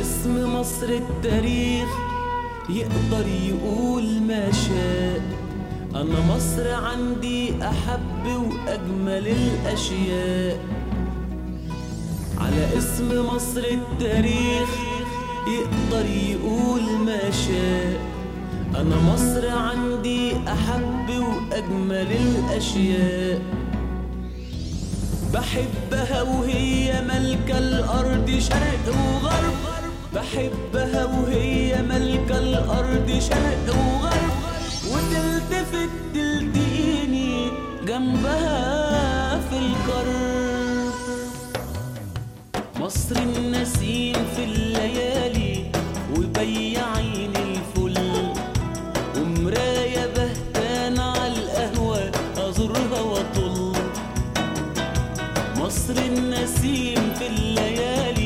اسم مصر التاريخ يقدر يقول ما شاء أنا مصر عندي أحب وأجمل الأشياء على اسم مصر التاريخ يقدر يقول ما شاء أنا مصر عندي أحب وأجمل الأشياء بحبها وهي ملكة الأرض شرق وغرب بحبها وهي ملكة الأرض شرق وغرب وتلتفت تلتقيني جنبها في الكرب مصر النسيم في الليالي وبياعين الفل ومراية بهتان على القهوة أزورها وأطل مصر النسيم في الليالي